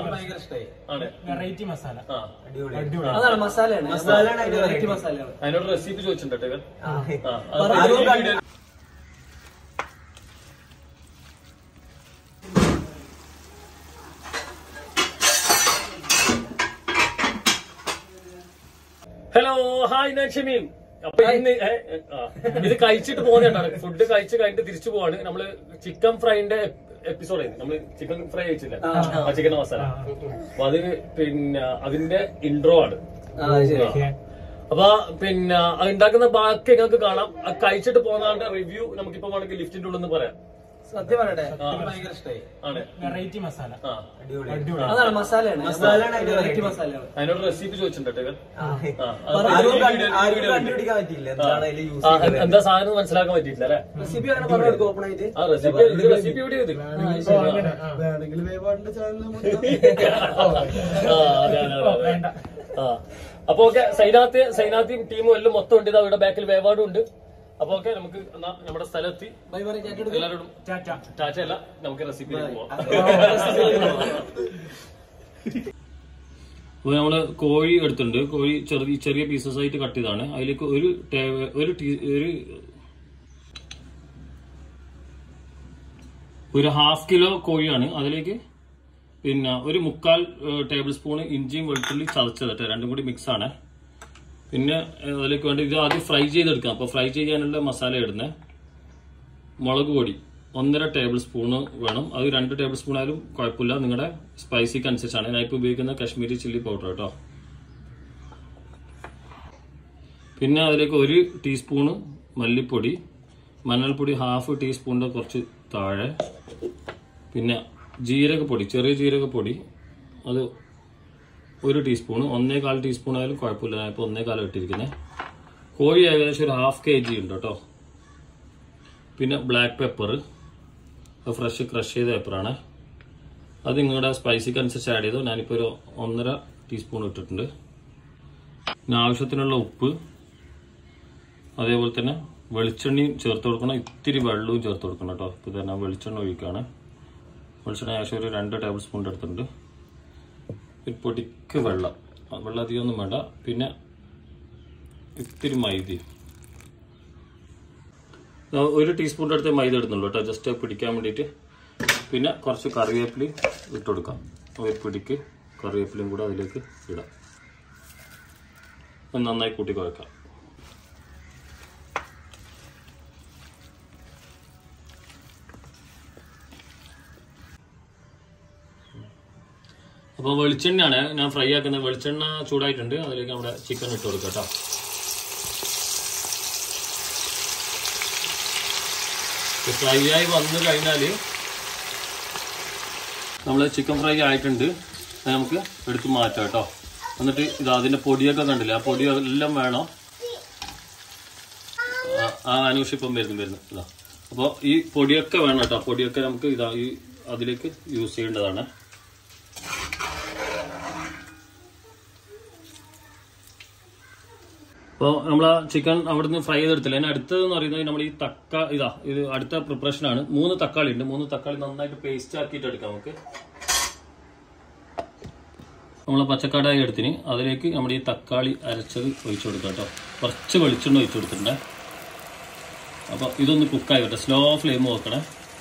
ഭയങ്കര ഇഷ്ടമായി ആണ് വെറൈറ്റി മസാല ആ അടിപൊളി അടിപൊളി അതാണ് മസാലയാണ് മസാലയാണ് അതിന്റെ വെറൈറ്റി variety. മസാലയാണ് അതിനോട് റെസിപ്പി ചോദിച്ചിട്ടുണ്ട് ഇവൻ ആ. ആ, അത് പറ- ഈ ആരും വീഡിയോ- ഹലോ ഹായ് ഞാൻ ഷമീം അപ്പൊ ഇന്ന് ഏ, ഏ, ആ, ഇത് കഴിച്ചിട്ട് പോകുന്നതാണ് ഫുഡ് കഴിച്ച് കഴിഞ്ഞിട്ട് തിരിച്ചു പോവാണ് നമ്മള് ചിക്കൻ ഫ്രൈന്റെ എപ്പിസോഡ് ആയിരുന്നു നമ്മള് ചിക്കൻ ഫ്രൈ കഴിച്ചില്ല ആ ചിക്കൻ മസാല അപ്പൊ അത് പിന്നെ അതിന്റെ ഇൻട്രോ ആണ് ആ, ശരി ആ. അപ്പൊ പിന്നെ അത് ഉണ്ടാക്കുന്ന ബാക്കി നിങ്ങൾക്ക് കാണാം അത് കഴിച്ചിട്ട് പോകുന്ന റിവ്യൂ നമുക്കിപ്പോ വേണമെങ്കിൽ ലിഫ്റ്റിന്റെ ഉള്ളിൽ നിന്ന് പറയാം സത്യം പറയട്ടെ ആ, ഭയങ്കര ഇഷ്ടമായി ആണ് വെറൈറ്റി മസാല ആ അടിപൊളി അടിപൊളി അതാണ് മസാലയാണ് മസാലയാണ് അതിന്റെ വെറൈറ്റി variety. മസാലയാണ് അതിനോട് റെസിപ്പി ചോദിച്ചിട്ടുണ്ട് ഇവൻ ആ. ആ, അത് പറ- ഈ ആരും വീഡിയോ- കണ്ട്- ഈ ആരും വീഡിയോ കണ്ടുപിടിക്കാൻ പറ്റില്ല ആ. എന്താണ് അതിൽ യൂസ് ആ, ചെയ്തത് എന്താ സാധനം മനസ്സിലാക്കാൻ പറ്റിയില്ല അല്ലെ റെസിപ്പി അങ്ങനെ പറഞ്ഞു കൊടുക്കും ഓപ്പൺ ആയിട്ട് ആ റെസിപ്പി ഇത് റെസിപ്പി എവിടെ ഇത് ഓ, അങ്ങനെ, ആ. വേണമെങ്കിൽ വേവാടിന്റെ ചാനൽ ആ, അതെ, അതെ, അതെ, അതെ. ആ അപ്പൊ ഓക്കെ സൈനാത്ത് സൈനാത്തിയും ടീമും എല്ലാം മൊത്തം ഉണ്ട് ഇതാ ഇവിടെ ബാക്കിൽ വേവാടും ഉണ്ട് അപ്പൊ ഓക്കെ നമുക്ക് എന്നാ നമ്മുടെ സ്ഥലത്തി ബൈ ബൈ ചേട്ടാ എല്ലാവരോടും ടാറ്റ ടാറ്റ അല്ല നമുക്ക് റെസിപ്പി പോവാം അപ്പൊ നമ്മള് കോഴി എടുത്തിട്ടുണ്ട് കോഴി ചെറിയ ചെറിയ പീസസ് ആയിട്ട് കട്ട് ചെയ്താണ് അതിലേക്ക് ഒരു ടേ- ഒരു ടീ- ഒരു ഒരു ഹാഫ് കിലോ കോഴിയാണ് അതിലേക്ക് പിന്നെ ഒരു മുക്കാൽ ടേബിൾ സ്പൂൺ ഇഞ്ചിയും വെളുത്തുള്ളി ചതച്ചത് കേട്ടോ രണ്ടും കൂടി മിക്സ് ആണ് പിന്നെ ഏഹ്, അതിലേക്ക് വേണ്ടി ഇത് ആദ്യം ഫ്രൈ ചെയ്തെടുക്കാം അപ്പൊ ഫ്രൈ ചെയ്യാനുള്ള മസാല ഇടുന്നത് മുളക് പൊടി ഒന്നര ടേബിൾ സ്പൂണ് വേണം അത് രണ്ട് ടേബിൾ സ്പൂൺ ആയാലും കുഴപ്പമില്ല നിങ്ങളുടെ സ്പൈസിക്ക് അനുസരിച്ചാണ് ഞാൻ ഇപ്പോൾ ഉപയോഗിക്കുന്ന കശ്മീരി ചില്ലി പൗഡർ കേട്ടോ പിന്നെ അതിലേക്ക് ഒരു ടീസ്പൂണ് മല്ലിപ്പൊടി മഞ്ഞൾപ്പൊടി ഹാഫ് ടീസ്പൂണിൻ്റെ കുറച്ച് താഴെ പിന്നെ ജീരകപ്പൊടി ചെറിയ ജീരകപ്പൊടി അത് ഒരു ടീസ്പൂൺ ഒന്നേകാൽ ടീസ്പൂൺ ആയാലും കുഴപ്പമില്ല ഞാൻ ഇപ്പോൾ ഒന്നേകാലം ഇട്ടിരിക്കുന്നത് കോഴി ഏകദേശം ഒരു ഹാഫ് കെ ജി ഉണ്ട് കേട്ടോ പിന്നെ ബ്ലാക്ക് പെപ്പർ അത് ഫ്രഷ് ക്രഷ് ചെയ്ത പെപ്പറാണ് അത് നിങ്ങളുടെ സ്പൈസിക്ക് അനുസരിച്ച് ആഡ് ചെയ്തോ ഞാനിപ്പോൾ ഒരു ഒന്നര ടീസ്പൂൺ ഇട്ടിട്ടുണ്ട് പിന്നെ ആവശ്യത്തിനുള്ള ഉപ്പ് അതേപോലെ തന്നെ വെളിച്ചെണ്ണയും ചേർത്ത് കൊടുക്കണം ഇത്തിരി വെള്ളവും ചേർത്ത് കൊടുക്കണം കേട്ടോ ഇപ്പോൾ തന്നെ വെളിച്ചെണ്ണ ഒഴിക്കുകയാണ് വെളിച്ചെണ്ണ ഏകദേശം ഒരു രണ്ട് ടേബിൾ സ്പൂൺ എടുത്തിട്ടുണ്ട് ഒരു പൊടിക്ക് വെള്ളം ആ, വെള്ളം അധികമൊന്നും വേണ്ട പിന്നെ ഇത്തിരി മൈദയും ആ, ഒരു ടീസ്പൂണിൻ്റെ അടുത്ത് മൈദ ഇടുന്നുള്ളൂ കേട്ടോ ജസ്റ്റ് പിടിക്കാൻ വേണ്ടിയിട്ട് പിന്നെ കുറച്ച് കറിവേപ്പിലയും ഇട്ട് കൊടുക്കാം ഒരു പിടിക്ക് കറിവേപ്പിലയും കൂടെ അതിലേക്ക് ഇടാം ഒന്ന് നന്നായി കൂട്ടി കുഴക്കാം അപ്പോൾ വെളിച്ചെണ്ണയാണ് ഞാൻ ഫ്രൈ ആക്കുന്നത് വെളിച്ചെണ്ണ ചൂടായിട്ടുണ്ട് അതിലേക്ക് നമ്മുടെ ചിക്കൻ ഇട്ട് കൊടുക്കാം കേട്ടോ ഫ്രൈ ആയി വന്നു കഴിഞ്ഞാൽ നമ്മൾ ചിക്കൻ ഫ്രൈ ആയിട്ടുണ്ട് അത് നമുക്ക് എടുത്ത് മാറ്റാം കേട്ടോ എന്നിട്ട് ഇത് അതിന്റെ പൊടിയൊക്കെ കണ്ടില്ലേ ആ പൊടി എല്ലാം വേണം ആ, ആ അനുഷ് ഇപ്പം വരുന്നു വരുന്നു ഇതാ അപ്പോൾ ഈ പൊടിയൊക്കെ വേണം കേട്ടോ പൊടിയൊക്കെ നമുക്ക് ഇതാ ഈ അതിലേക്ക് യൂസ് ചെയ്യേണ്ടതാണ് അപ്പോൾ നമ്മൾ ആ ചിക്കൻ അവിടെ നിന്ന് ഫ്രൈ ചെയ്തെടുത്തില്ല അതിന് അടുത്തതെന്ന് പറയുന്നത് നമ്മൾ ഈ തക്ക ഇതാ ഇത് അടുത്ത പ്രിപ്പറേഷൻ ആണ് മൂന്ന് തക്കാളി ഉണ്ട് മൂന്ന് തക്കാളി നന്നായിട്ട് പേസ്റ്റ് ആക്കിയിട്ട് എടുക്കാം നമുക്ക് നമ്മൾ പച്ചക്കാടായി എടുത്തിന് അതിലേക്ക് നമ്മുടെ ഈ തക്കാളി അരച്ചത് ഒഴിച്ചു കൊടുക്കാം കേട്ടോ കുറച്ച് വെളിച്ചെണ്ണ ഒഴിച്ചു കൊടുത്തിട്ടുണ്ട് അപ്പോൾ ഇതൊന്ന് കുക്കായി വരട്ടെ സ്ലോ ഫ്ലെയിം വെക്കണേ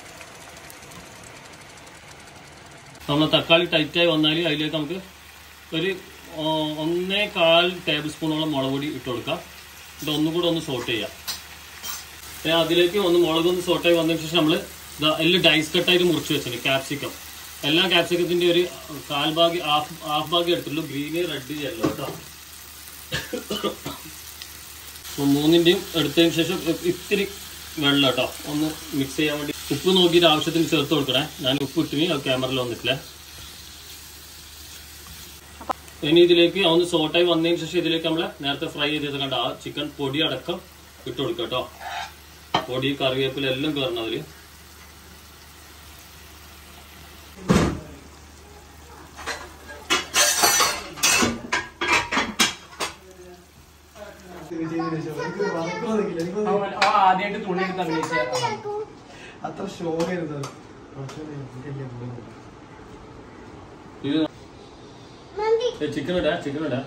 നമ്മൾ തക്കാളി ടൈറ്റായി വന്നാൽ അതിലേക്ക് നമുക്ക് ഒരു ആ, ഒന്നേ കാൽ ടേബിൾ സ്പൂണോളം മുളക് പൊടി ഇട്ട് കൊടുക്കാം ഇത് ഒന്നും കൂടെ ഒന്ന് സോട്ട് ചെയ്യാം പിന്നെ അതിലേക്ക് ഒന്ന് മുളകൊന്ന് സോട്ടായി വന്നതിന് ശേഷം നമ്മൾ എല്ലാം ഡൈസ് കട്ടായിട്ട് മുറിച്ച് വെച്ചിട്ടുണ്ട് ക്യാപ്സിക്കം എല്ലാ ക്യാപ്സിക്കത്തിന്റെ ഒരു കാൽ ഭാഗം ഹാഫ് ഹാഫ് ഭാഗം എടുത്തുള്ളൂ ഗ്രീന് റെഡ് യെല്ലോ കേട്ടോ അപ്പോൾ മൂന്നിന്റെയും എടുത്തതിന് ശേഷം ഇ- ഇത്തിരി വെള്ളം കേട്ടോ ഒന്ന് മിക്സ് ചെയ്യാൻ വേണ്ടി ഉപ്പ് നോക്കിയിട്ട് ആവശ്യത്തിന് ചേർത്ത് കൊടുക്കണേ ഞാൻ ഉപ്പ് ഇട്ടിനി അത് ക്യാമറയിൽ വന്നിട്ടില്ല ഇനി ഇതിലേക്ക് ഒന്ന് സോട്ടായി വന്നതിന് ശേഷം ഇതിലേക്ക് നമ്മൾ നേരത്തെ ഫ്രൈ ചെയ്തത് കണ്ട ആ ചിക്കൻ പൊടി അടക്കം ഇട്ട് കൊടുക്കുക കേട്ടോ പൊടി കറിവേപ്പില എല്ലാം കയറണം അതില് ആദ്യമായിട്ട് തുണി എടുത്ത് അഭിനയിച്ച അത്ര ഷോ ആയിരുന്നു ഇത് ചിക്കൻ ഇടാ ചിക്കൻ ഇടാ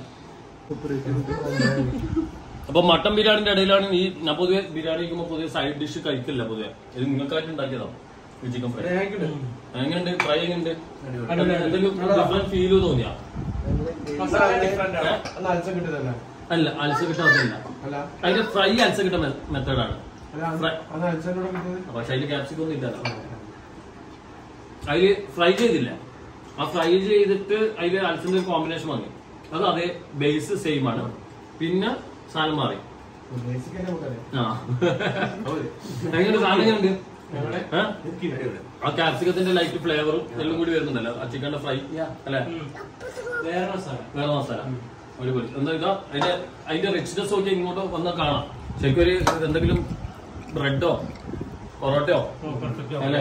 അപ്പൊ മട്ടൻ ബിരിയാണിന്റെ ഇടയിലാണ് ഈ ഞാൻ പൊതുവെ ബിരിയാണി കഴിക്കുമ്പോ പൊതുവെ സൈഡ് ഡിഷ് കഴിക്കില്ല പൊതുവെ ഇത് നിങ്ങൾക്കായിട്ട് ഉണ്ടാക്കിയതാണ് ഈ ചിക്കൻ ഫ്രൈ എങ്ങനെയുണ്ട് ഫ്രൈ എങ്ങനെയുണ്ട് എന്തെങ്കിലും ഡിഫറെന്റ് ഫീൽ തോന്നിയാ മസാല ഡിഫറെന്റ് ആണ് അന്ന് അൽസം കിട്ടുന്നല്ല അല്ല അൽസ കിട്ടാത്തല്ല അല്ല അതിന്റെ ഫ്രൈ അൽസ കിട്ടുന്ന മെത്തേഡാണ് അല്ല അന്ന് Fry. അന്ന് അൽസനോട് കിട്ടുന്നത് പക്ഷെ അതില് ക്യാപ്സിക്കം ഒന്നും ഇല്ലല്ലോ അതില് ഫ്രൈ ചെയ്തില്ല ആ ഫ്രൈ ചെയ്തിട്ട് അതില് അൽസിന്റെ കോമ്പിനേഷൻ വന്നു അത് അതേ ബേസ് സെയിം ആണ് പിന്നെ സാധനം മാറി ബേസിക് തന്നെ നമുക്കറിയാം ആ എങ്ങനെയുണ്ട് സാധനം എങ്ങനെയുണ്ട് ഏ? ആ ക്യാപ്സിക്കത്തിന്റെ ലൈറ്റ് ഫ്ലേവറും എല്ലാം കൂടി വരുന്നുണ്ടല്ലോ ആ ചിക്കന്റെ ഫ്രൈ അല്ലെ വേറെ മസാല വേറെ മസാല അടിപൊളി എന്താ ഇതാ അതിന്റെ അതിന്റെ റിച്ച്നെസ് ഒക്കെ ഇങ്ങോട്ട് വന്നാൽ കാണാം ശരിക്കും ഒരു എന്തെങ്കിലും ബ്രെഡോ പൊറോട്ടയോ പെർഫെക്റ്റ് അല്ലേ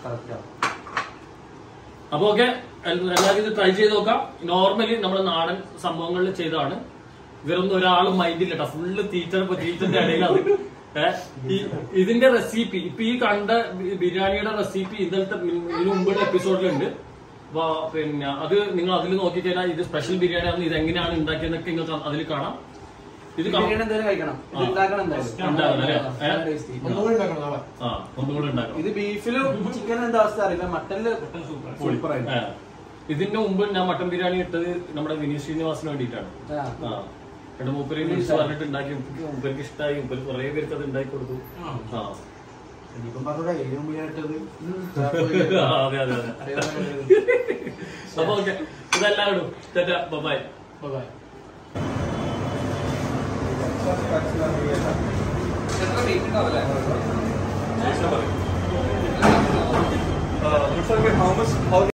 അപ്പൊ ഓക്കെ എല്ലാവരും ഇത് ട്രൈ ചെയ്ത് നോക്കാം നോർമലി നമ്മുടെ നാടൻ സംഭവങ്ങളിൽ ചെയ്തതാണ് ഇവരൊന്നും ഒരാളും മൈൻഡില്ല കേട്ടോ ഫുള്ള് തീറ്റ തീറ്റന്റെ ഇടയിലാണ് ഏഹ് ഇതിന്റെ റെസിപ്പി ഇപ്പൊ ഈ കണ്ട ബി- ബിരിയാണിയുടെ റെസിപ്പി ഇന്നലത്തെ മി- ഇതിന് മുമ്പുള്ള എപ്പിസോഡിലുണ്ട് അപ്പൊ പിന്നെ അത് നിങ്ങൾ അതിൽ നോക്കിക്കഴിഞ്ഞാൽ ഇത് സ്പെഷ്യൽ ബിരിയാണിയാണ് ഇത് എങ്ങനെയാണ് ഉണ്ടാക്കിയതെന്നൊക്കെ നിങ്ങൾക്ക് അതിൽ കാണാം ഇത് കാണാം. ബിരിയാണി എന്തായാലും കഴിക്കണം ഇത് ഉണ്ടാക്കണം എന്തായാലും ഉണ്ടാവില്ല അല്ലേ ഏഹ്? നല്ല tasty. ഒന്നുകൂടി ഉണ്ടാക്കണം നാളെ ആ ഒന്നുകൂടെ ഉണ്ടാക്കാം ഇത് ബീഫിലും ചിക്കനും എന്താ അവസ്ഥ അറിയില്ല മട്ടനില് സൂപ്പർ ആയിട്ട് ആ. ഇതിന്റെ മുമ്പ് ഞാൻ മട്ടൻ ബിരിയാണി ഇട്ടത് നമ്മുടെ വിനീത് ശ്രീനിവാസിന് വേണ്ടിയിട്ടാണ് ആ. ആ എന്നിട്ട് മൂപ്പര് വിളിച്ച് പറഞ്ഞിട്ട് ഉണ്ടാക്കി മൂപ്പർക്ക് മൂപ്പർക്ക് ഇഷ്ടമായി മൂപ്പര് കുറെ പേർക്ക് അത് ഉണ്ടാക്കി കൊടുത്തു ആ ഇനിയിപ്പം പറഞ്ഞൂടാ ഏഴും മുന്നിലിട്ടത് ആ, അതെ അതെ അതെ അപ്പൊ ഓക്കെ ഇതെല്ലാവരും bye bye Uh, looks like how much, how